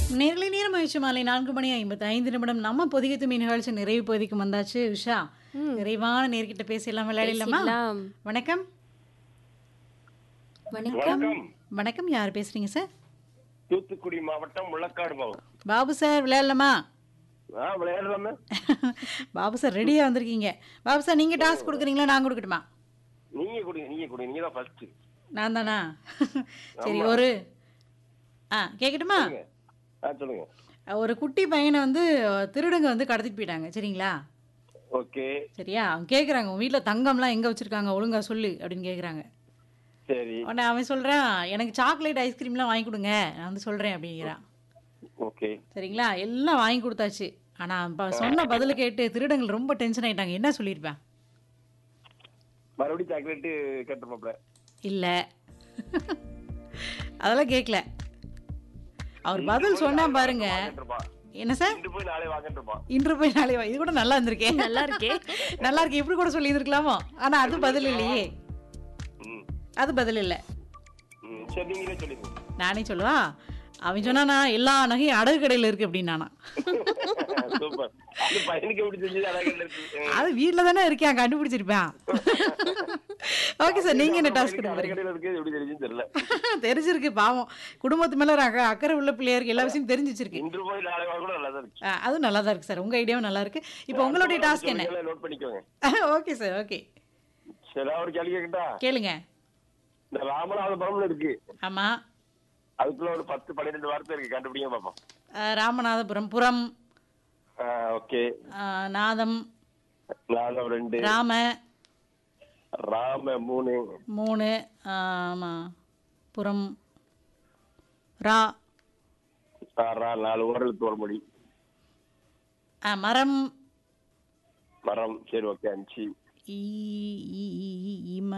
நேரலை நேரம் ஆயிடுச்சு மாலை நான்கு மணி ஐம்பத்தி ஐந்து நிமிடம் நம்ம பொதிகை துமி நிகழ்ச்சி நிறைவு பகுதிக்கு வந்தாச்சு உஷா நிறைவான நேர்கிட்ட பேசலாம் விளையாடலாமா பேசிடலாம். வணக்கம் வணக்கம் வணக்கம் வணக்கம் யார் பேசுறீங்க சார் தூத்துக்குடி மாவட்டம் முள்ளக்காடு மாவட்டம் பாபு சார் விளையாடலாமா ஆ விளையாடலாமே பாபு சார் ரெடியா வந்திருக்கீங்க பாபு சார் நீங்க டாஸ்க் கொடுக்குறீங்களா நான் கொடுக்கட்டுமா நீங்க கொடுங்க நீங்க கொடுங்க நீங்க தான் ஃபர்ஸ்ட் நான் தானா சரி ஒரு ஆ கேட்கட்டுமா ஆ சொல்லுங்க ஒரு குட்டி பையனை வந்து திருடுங்க வந்து கடத்திட்டு போயிட்டாங்க சரிங்களா ஓகே சரியா அவங்க கேட்குறாங்க உன் வீட்டில் தங்கம்லாம் எங்கே வச்சுருக்காங்க ஒழுங்கா சொல்லு அப்படின்னு கேட்குறாங்க சரி உடனே அவன் சொல்கிறான் எனக்கு சாக்லேட் ஐஸ்கிரீம்லாம் வாங்கி கொடுங்க நான் வந்து சொல்கிறேன் அப்படிங்கிறான் ஓகே சரிங்களா எல்லாம் வாங்கி கொடுத்தாச்சு ஆனால் இப்போ சொன்ன பதில் கேட்டு திருடங்கள் ரொம்ப டென்ஷன் ஆயிட்டாங்க என்ன சொல்லியிருப்பேன் மறுபடியும் சாக்லேட்டு கேட்டுருப்பாப்ல இல்லை அதெல்லாம் கேட்கல அவர் பதில் சொன்னா பாருங்க என்ன சார் இன்று போய் நாளை வாங்கிட்டு இருப்பான் இன்று போய் நாளை வா. இது கூட நல்லா இருந்திருக்கேன் நல்லா இருக்கே நல்லா இருக்கு இப்படி கூட சொல்லி இருந்திருக்கலாமோ ஆனா அது பதில் இல்லையே ம் அது பதில் இல்லை ம் சரி நீங்களே சொல்லுங்க நானே சொல்லுவா அவன் சொன்னானா எல்லா நகையும் அடகு கடையில் இருக்கு அப்படின்னானா சூப்பர் அந்த பையனுக்கு எப்படி தெரிஞ்சது அழகா இருக்கு ம். அது வீட்டில் தானே இருக்கேன் கண்டுபிடிச்சிருப்பேன் ஓகே சார் நீங்க என்ன டாஸ்க் கொடுக்க போறீங்க அழகடையில இருக்கு எப்படி தெரிஞ்சுன்னு தெரியல தெரிஞ்சிருக்கு பாவம் குடும்பத்து மேல ஒரு அக்க- அக்கறை உள்ள பிள்ளையாருக்கு எல்லா விஷயம் தெரிஞ்சு வச்சிருக்கு இன்று போய் நாளை வாங்க கூட நல்லா தான் இருக்கு ஆ, அதுவும் நல்லா தான் இருக்கு சார் உங்க ஐடியாவும் நல்லா இருக்கு இப்போ உங்களுடைய டாஸ்க் என்ன நோட் பண்ணிக்கோங்க ஓகே சார் ஓகே சரி ஒரு கேள்வி கேட்கட்டா கேளுங்க இந்த ராமநாதபுரம்னு இருக்கு ஆமா அதுக்குள்ள ஒரு பத்து பன்னிரெண்டு வார்த்தை இருக்கு கண்டுபிடிங்க பாப்போம் ஆ, ராமநாதபுரம் புறம் ஓகே ஆ, நாதம் நாலு ரெண்டு ராம ராம மூணு மூணு ஆ, ஆமா புறம் ரா ஆ, ரா நாலு ஓரலுக்கு ஒரு மொழி ஆ, மரம் மரம் சரி ஓகே அஞ்சு ஈ ஈ, ஈ, ஈ, இம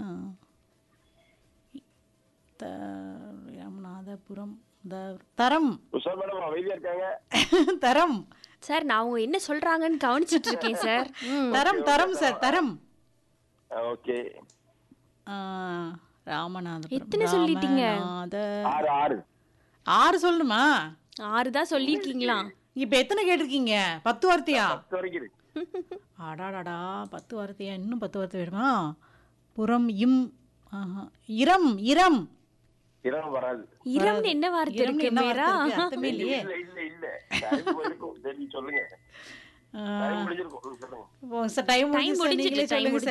த ராமநாதபுரம் த- தரம் உஷா மேடம் அமைதியா இருக்காங்க தரம் சார் நான் அவங்க என்ன சொல்றாங்கன்னு கவனிச்சிட்டு இருக்கேன் சார் ம். தரம் தரம் சார் தரம் ஓகே ஆ, ராமநாதபுரம் எத்தனை சொல்லிட்டீங்க? ராமநாத ஆறு ஆறு ஆறு சொல்லணுமா ஆறு தான் சொல்லியிருக்கீங்களா இப்ப எத்தனை கேட்டிருக்கீங்க பத்து வார்த்தையா பத்து வரைக்கும் இருக்கு அடாடாடா பத்து வார்த்தையா இன்னும் பத்து வார்த்தை வேணுமா புறம் இம் ஆஹா. இரம் இரம் இரவு வராது இரம்னு என்ன வார்த்தை இரம்னு இருக்கு என்ன மேரா வார்த்தை இருக்கு? அர்த்தமே இல்லையே இல்ல இல்ல இல்ல டைம் போயிருக்கும் சரி சொல்லுங்க ஆ, டைம் முடிஞ்சிருக்கும் ம், சொல்லுங்க இப்போ சார் டைம் Time முடிஞ்சிச்சு சார். முடிஞ்சிட்டு, நீங்களே time சொல்லுங்க சார்